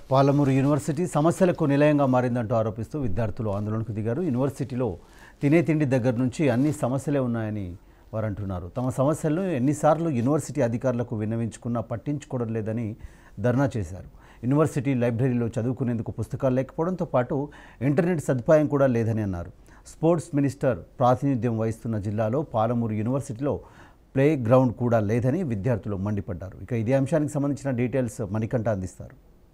Palamuru university సమస్యలకు నిలయంగా మారిందంటూ ఆరోపిస్తూ విద్యార్థులు ఆందోళనకు దిగారు యూనివర్సిటీలో తినే తిండి దగ్గర నుంచి అన్ని సమస్యలే ఉన్నాయని వారు అంటున్నారు తమ సమస్యలను ఎన్నిసార్లు యూనివర్సిటీ అధికారులకు విన్నవించుకున్నా పట్టించుకోవడం లేదని ధర్నా చేశారు యూనివర్సిటీ లైబ్రరీలో చదువుకునేందుకు పుస్తకాలు లేకపోవడంతో పాటు ఇంటర్నెట్ సదుపాయం కూడా లేదని అన్నారు స్పోర్ట్స్ మినిస్టర్ ప్రాతినిధ్యం వహిస్తున్న జిల్లాలో పాలమూరు యూనివర్సిటీలో ప్లే గ్రౌండ్ కూడా లేదని విద్యార్థులు మండిపడ్డారు ఇక ఇదే అంశానికి సంబంధించిన డీటెయిల్స్ మణికంఠ అందిస్తారు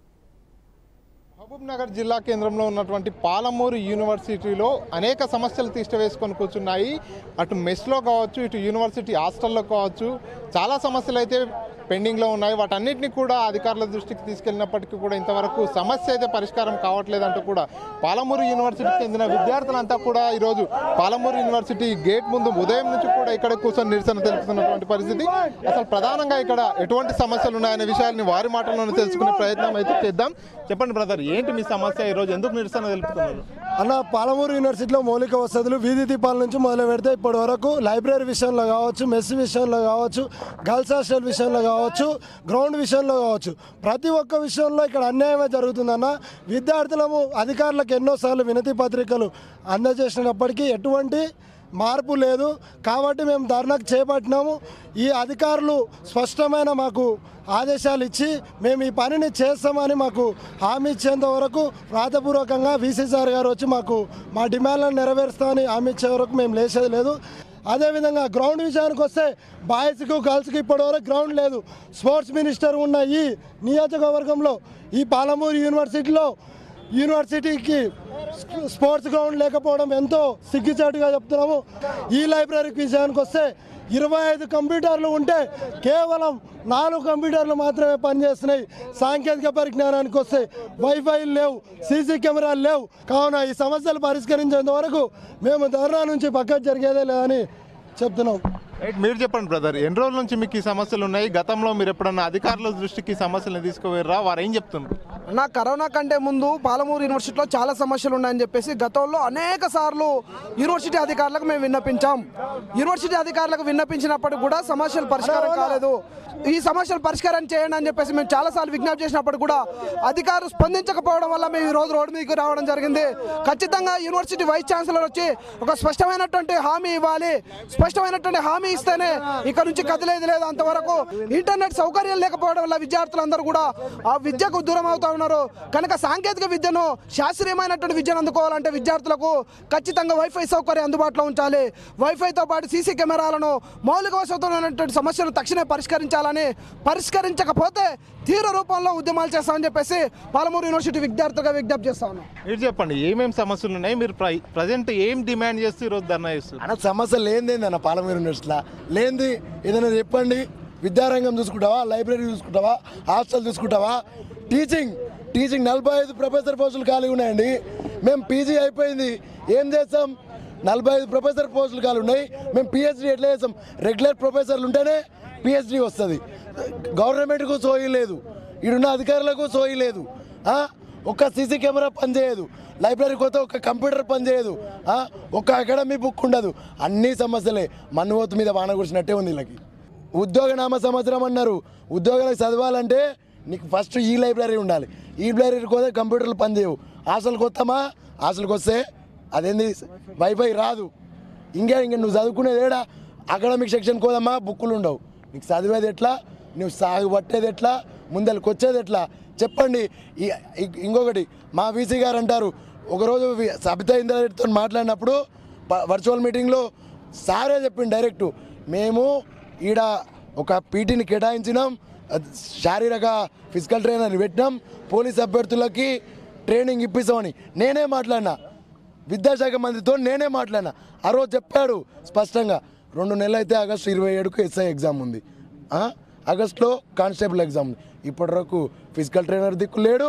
మహబూబ్ నగర్ జిల్లా కేంద్రంలో ఉన్నటువంటి పాలమూరు యూనివర్సిటీలో అనేక సమస్యలు తీసివేసుకొని కూర్చున్నాయి అటు మెస్లో కావచ్చు ఇటు యూనివర్సిటీ హాస్టల్లో కావచ్చు చాలా సమస్యలు అయితే పెండింగ్లో ఉన్నాయి వాటన్నిటిని కూడా అధికారుల దృష్టికి తీసుకెళ్ళినప్పటికీ కూడా ఇంతవరకు సమస్య అయితే పరిష్కారం కావట్లేదంటూ కూడా పాలమూరు యూనివర్సిటీకి చెందిన విద్యార్థులంతా కూడా ఈరోజు పాలమూరు యూనివర్సిటీ గేట్ ముందు ఉదయం నుంచి కూడా ఇక్కడ కూర్చొని నిరసన తెలుపుతున్నటువంటి పరిస్థితి అసలు ప్రధానంగా ఇక్కడ ఎటువంటి సమస్యలు ఉన్నాయనే విషయాన్ని వారి మాటల్లోనే తెలుసుకునే ప్రయత్నం అయితే చేద్దాం చెప్పండి బ్రదర్ ఏంటి మీ సమస్య ఈరోజు ఎందుకు నిరసన తెలుపుతున్నారు అన్న పాలమూరు యూనివర్సిటీలో మౌలిక వసతులు వీధి దీపాల నుంచి మొదలు పెడితే ఇప్పటి వరకు లైబ్రరీ విషయంలో కావచ్చు మెస్ విషయంలో కావచ్చు గర్ల్స్ హాస్టల్ విషయంలో కావచ్చు గ్రౌండ్ విషయంలో కావచ్చు ప్రతి ఒక్క విషయంలో ఇక్కడ అన్యాయమే జరుగుతుందన్న విద్యార్థులము అధికారులకు ఎన్నోసార్లు వినతి పత్రికలు అందజేసినప్పటికీ ఎటువంటి మార్పు లేదు కాబట్టి మేము ధర్నాకు చేపట్టినాము ఈ అధికారులు స్పష్టమైన మాకు ఆదేశాలు ఇచ్చి మేము ఈ పనిని చేస్తామని మాకు హామీ ఇచ్చేంత వరకు వ్రాతపూర్వకంగా వీసీ సార్ గారు వచ్చి మాకు మా డిమాండ్లను నెరవేరుస్తామని హామీ ఇచ్చే వరకు మేము లేచేది లేదు అదేవిధంగా గ్రౌండ్ విషయానికి వస్తే బాయ్స్కు గర్ల్స్కి ఇప్పటివరకు గ్రౌండ్ లేదు స్పోర్ట్స్ మినిస్టర్ ఉన్న ఈ నియోజకవర్గంలో ఈ పాలమూరు యూనివర్సిటీలో యూనివర్సిటీకి స్ప- స్పోర్ట్స్ గ్రౌండ్ లేకపోవడం ఎంతో సిగ్గుచాటుగా చెప్తున్నాము ఈ లైబ్రరీ విషయానికి వస్తే ఇరవై ఐదు కంప్యూటర్లు ఉంటే కేవలం నాలుగు కంప్యూటర్లు మాత్రమే పనిచేస్తున్నాయి సాంకేతిక పరిజ్ఞానానికి వస్తే వైఫై లేవు సీసీ కెమెరాలు లేవు కావున ఈ సమస్యలు పరిష్కరించేంత వరకు మేము ధర్నా నుంచి పక్కకు జరిగేదే లేదని చెప్తున్నాం రైట్ మీరు చెప్పండి బ్రదర్ ఎన్ని రోజుల నుంచి మీకు ఈ సమస్యలు ఉన్నాయి గతంలో మీరు ఎప్పుడన్నా అధికారుల దృష్టికి ఈ సమస్యలను తీసుకుపోయారా వారు ఏం చెప్తున్నారు నా కరోనా కంటే ముందు పాలమూరు యూనివర్సిటీలో చాలా సమస్యలు ఉన్నాయని చెప్పేసి గతంలో అనేక సార్లు యూనివర్సిటీ అధికారులకు మేము విన్నపించాం యూనివర్సిటీ అధికారులకు విన్నపించినప్పటికి కూడా సమస్యలు పరిష్కారం కాలేదు ఈ సమస్యలు పరిష్కారం చేయండి అని చెప్పేసి మేము చాలాసార్లు విజ్ఞప్తి చేసినప్పుడు కూడా అధికారులు స్పందించకపోవడం వల్ల మేము ఈ రోజు రోడ్డు మీదకి రావడం జరిగింది ఖచ్చితంగా యూనివర్సిటీ వైస్ ఛాన్సలర్ వచ్చి ఒక స్పష్టమైనటువంటి హామీ ఇవ్వాలి స్పష్టమైనటువంటి హామీ ఇస్తేనే ఇక్కడ నుంచి కదిలేదు లేదు అంతవరకు ఇంటర్నెట్ సౌకర్యం లేకపోవడం వల్ల విద్యార్థులందరూ కూడా ఆ విద్యకు దూరం అవుతా ఉన్నారు కనుక సాంకేతిక విద్యను శాస్త్రీయమైనటువంటి విద్యను అందుకోవాలంటే విద్యార్థులకు ఖచ్చితంగా వైఫై సౌకర్యం అందుబాటులో ఉంచాలి వైఫైతో పాటు సీసీ కెమెరాలను మౌలిక వసతులైనటువంటి సమస్యలు తక్షణమే పరిష్కరించాలని పరిష్కరించకపోతే తీవ్ర రూపంలో ఉద్యమాలు చేస్తామని చెప్పేసి పాలమూరు యూనివర్సిటీ విద్యార్థులుగా విజ్ఞప్తి చేస్తా ఉన్నాం మీరు చెప్పండి ఏమేమి సమస్యలు ఉన్నాయి మీరు ప్రజెంట్ ఏం డిమాండ్ చేస్తూ ఈరోజు ధర్నా చేస్తారు అన్న సమస్య లేనిదేంది అన్న పాలమూరు యూనివర్సిటీలో లేనిది ఏదైనా చెప్పండి విద్యారంగం చూసుకుంటావా లైబ్రరీ చూసుకుంటావా హాస్టల్ చూసుకుంటావా టీచింగ్ టీచింగ్ నలభై ఐదు ప్రొఫెసర్ పోస్టులు ఖాళీ ఉన్నాయండి మేము పీజీ అయిపోయింది ఏం చేస్తాం నలభై ఐదు ప్రొఫెసర్ పోస్టులు ఖాళీ ఉన్నాయి మేము పిహెచ్డీ ఎట్లా చేస్తాం రెగ్యులర్ ప్రొఫెసర్లు ఉంటేనే పిహెచ్డీ వస్తుంది గవర్నమెంట్కు సోయి లేదు ఈడున్న అధికారులకు సోయి లేదు ఆ? ఒక్క సీసీ కెమెరా పనిచేయదు లైబ్రరీ కొత్త ఒక కంప్యూటర్ పనిచేయదు ఆ? ఒక్క అకాడమీ బుక్ ఉండదు అన్ని సమస్యలే మన్నువోతు మీద వాన కురిసినట్టే ఉంది వీళ్ళకి ఉద్యోగ నామ సంవత్సరం అన్నారు ఉద్యోగాలకు చదవాలంటే నీకు ఫస్ట్ ఈ లైబ్రరీ ఉండాలి ఈ లైబ్రరీకి పోతే కంప్యూటర్లు పనిచేయవు హాస్టల్కి వస్తామా హాస్టల్కి వస్తే అదేంది వైఫై రాదు ఇంకా ఇంకా నువ్వు చదువుకునేది ఏడా అకాడమిక్ సెక్షన్కి పోదమ్మా బుక్కులు ఉండవు నీకు చదివేది ఎట్లా నువ్వు సాగు పట్టేది ఎట్లా ముందరికి వచ్చేది ఎట్లా చెప్పండి ఈ- ఇ- ఇంకొకటి మా వీసీ గారు అంటారు ఒకరోజు వి- సబితా ఇంద్రారెడ్డితో మాట్లాడినప్పుడు ప- వర్చువల్ మీటింగ్లో సారే చెప్పింది డైరెక్ట్ మేము ఈడ ఒక పీటీని కేటాయించినాం అది శారీరక ఫిజికల్ ట్రైనర్ని పెట్టినాం పోలీస్ అభ్యర్థులకి ట్రైనింగ్ ఇప్పిస్తామని నేనే మాట్లాడినా విద్యాశాఖ మంత్రితో నేనే మాట్లాడినా ఆ రోజు చెప్పాడు స్పష్టంగా రెండు నెలలు అయితే ఆగస్టు ఇరవై ఏడుకు ఎస్ఐ ఎగ్జామ్ ఉంది ఆ? ఆగస్టులో కానిస్టేబుల్ ఎగ్జామ్ ఉంది ఇప్పటి వరకు ఫిజికల్ ట్రైనర్ దిక్కు లేడు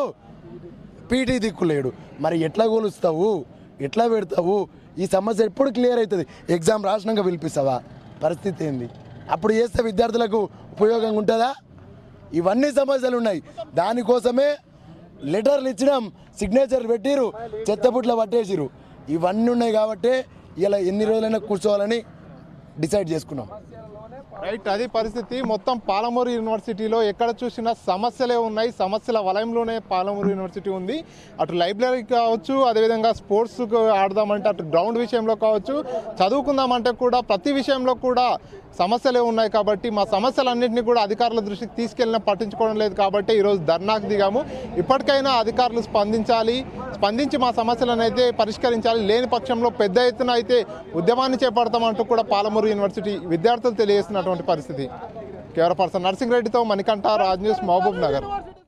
పీటీ దిక్కు లేడు మరి ఎట్లా కోలుస్తావు ఎట్లా పెడతావు ఈ సమస్య ఎప్పుడు క్లియర్ అవుతుంది ఎగ్జామ్ రాసినాక పిలిపిస్తావా పరిస్థితి ఏంది అప్పుడు చేస్తే విద్యార్థులకు ఉపయోగంగా ఉంటుందా ఇవన్నీ సమస్యలు ఉన్నాయి దానికోసమే లెటర్లు ఇచ్చినాం సిగ్నేచర్ పెట్టిరు చెత్తపుట్ల పట్టేసిరు ఇవన్నీ ఉన్నాయి కాబట్టి ఇలా ఎన్ని రోజులైనా కూర్చోవాలని డిసైడ్ చేసుకున్నాం రైట్ అది పరిస్థితి మొత్తం పాలమూరు యూనివర్సిటీలో ఎక్కడ చూసినా సమస్యలే ఉన్నాయి సమస్యల వలయంలోనే పాలమూరు యూనివర్సిటీ ఉంది అటు లైబ్రరీ కావచ్చు అదేవిధంగా స్పోర్ట్స్ ఆడదామంటే అటు గ్రౌండ్ విషయంలో కావచ్చు చదువుకుందామంటే కూడా ప్రతి విషయంలో కూడా సమస్యలే ఉన్నాయి కాబట్టి మా సమస్యలన్నింటినీ కూడా అధికారుల దృష్టికి తీసుకెళ్ళినా పట్టించుకోవడం లేదు కాబట్టి ఈరోజు ధర్నాకు దిగాము ఇప్పటికైనా అధికారులు స్పందించాలి స్పందించి మా సమస్యలను అయితే పరిష్కరించాలి లేని పక్షంలో పెద్ద ఎత్తున అయితే ఉద్యమాన్ని చేపడతామంటూ కూడా పాలమూరు యూనివర్సిటీ విద్యార్థులు తెలియజేస్తున్నటువంటి పరిస్థితి కేవల పర్సన్ నర్సింగ్ రెడ్డితో మణికంఠ రాజ్ న్యూస్ మహబూబ్ నగర్